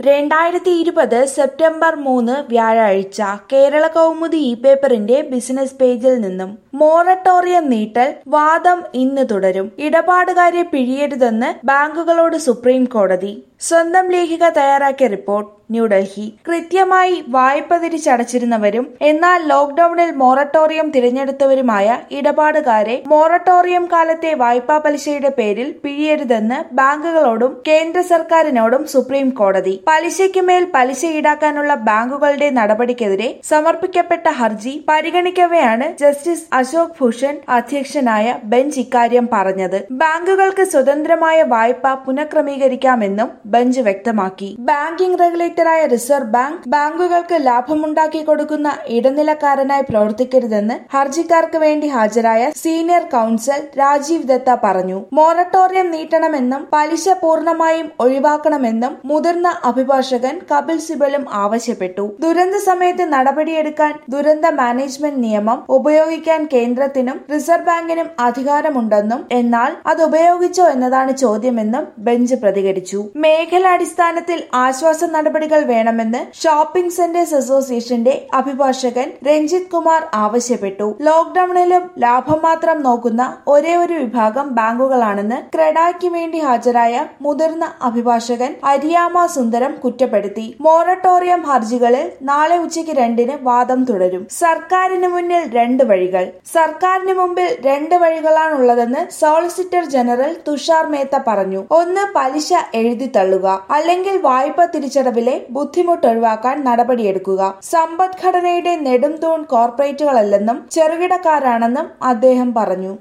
രണ്ടായിരത്തി ഇരുപത് സെപ്റ്റംബർ മൂന്ന് വ്യാഴാഴ്ച കേരള കൗമുദി ഇ പേപ്പറിന്റെ ബിസിനസ് പേജിൽ നിന്നും മൊറട്ടോറിയം നീട്ടൽ വാദം ഇന്ന് തുടരും ഇടപാടുകാരെ പിഴിയരുതെന്ന് ബാങ്കുകളോട് സുപ്രീം കോടതി സ്വന്തം ലേഖിക തയ്യാറാക്കിയ റിപ്പോർട്ട് ന്യൂഡൽഹി കൃത്യമായി വായ്പ തിരിച്ചടച്ചിരുന്നവരും എന്നാൽ ലോക്ഡൌണിൽ മൊറട്ടോറിയം തിരഞ്ഞെടുത്തവരുമായ ഇടപാടുകാരെ മൊറട്ടോറിയം കാലത്തെ വായ്പാ പലിശയുടെ പേരിൽ പിഴിയരുതെന്ന് ബാങ്കുകളോടും കേന്ദ്ര സർക്കാരിനോടും സുപ്രീം കോടതി പലിശയ്ക്ക് മേൽ പലിശ ഈടാക്കാനുള്ള ബാങ്കുകളുടെ നടപടിക്കെതിരെ സമർപ്പിക്കപ്പെട്ട ഹർജി പരിഗണിക്കവെയാണ് ജസ്റ്റിസ് അശോക് ഭൂഷൺ അധ്യക്ഷനായ ബെഞ്ച് ഇക്കാര്യം പറഞ്ഞത് ബാങ്കുകൾക്ക് സ്വതന്ത്രമായ വായ്പ പുനഃക്രമീകരിക്കാമെന്നും ബെഞ്ച് വ്യക്തമാക്കി ബാങ്കിംഗ് റെഗുലേറ്ററായ റിസർവ് ബാങ്ക് ബാങ്കുകൾക്ക് ലാഭമുണ്ടാക്കി കൊടുക്കുന്ന ഇടനിലക്കാരനായി പ്രവർത്തിക്കരുതെന്ന് ഹർജിക്കാർക്ക് വേണ്ടി ഹാജരായ സീനിയർ കൌൺസൽ രാജീവ് ദത്ത പറഞ്ഞു മൊറട്ടോറിയം നീട്ടണമെന്നും പലിശ പൂർണ്ണമായും ഒഴിവാക്കണമെന്നും മുതിർന്ന അഭിഭാഷകൻ കപിൽ സിബലും ആവശ്യപ്പെട്ടു ദുരന്ത സമയത്ത് നടപടിയെടുക്കാൻ ദുരന്ത മാനേജ്മെന്റ് നിയമം ഉപയോഗിക്കാൻ കേന്ദ്രത്തിനും റിസർവ് ബാങ്കിനും അധികാരമുണ്ടെന്നും എന്നാൽ അത് ഉപയോഗിച്ചോ എന്നതാണ് ചോദ്യമെന്നും ബെഞ്ച് പ്രതികരിച്ചു മേഖലാടിസ്ഥാനത്തിൽ ആശ്വാസ നടപടികൾ വേണമെന്ന് ഷോപ്പിംഗ് സെന്റേഴ്സ് അസോസിയേഷന്റെ അഭിഭാഷകൻ രഞ്ജിത് കുമാർ ആവശ്യപ്പെട്ടു ലോക്ഡൌണിലും ലാഭം മാത്രം നോക്കുന്ന ഒരേ ഒരു വിഭാഗം ബാങ്കുകളാണെന്ന് ക്രെഡായ്ക്ക് വേണ്ടി ഹാജരായ മുതിർന്ന അഭിഭാഷകൻ അരിയാമ സുന്ദരം കുറ്റപ്പെടുത്തി മൊറട്ടോറിയം ഹർജികളിൽ നാളെ ഉച്ചയ്ക്ക് രണ്ടിന് വാദം തുടരും സർക്കാരിന് മുന്നിൽ രണ്ട് വഴികൾ സർക്കാരിന് മുമ്പിൽ രണ്ട് വഴികളാണുള്ളതെന്ന് സോളിസിറ്റർ ജനറൽ തുഷാർ മേത്ത പറഞ്ഞു ഒന്ന് പലിശ എഴുതി തള്ളുക അല്ലെങ്കിൽ വായ്പ തിരിച്ചടവിലെ ബുദ്ധിമുട്ട് ഒഴിവാക്കാൻ നടപടിയെടുക്കുക സമ്പദ്ഘടനയുടെ നെടും തൂൺ കോർപ്പറേറ്റുകളല്ലെന്നും ചെറുകിടക്കാരാണെന്നും അദ്ദേഹം പറഞ്ഞു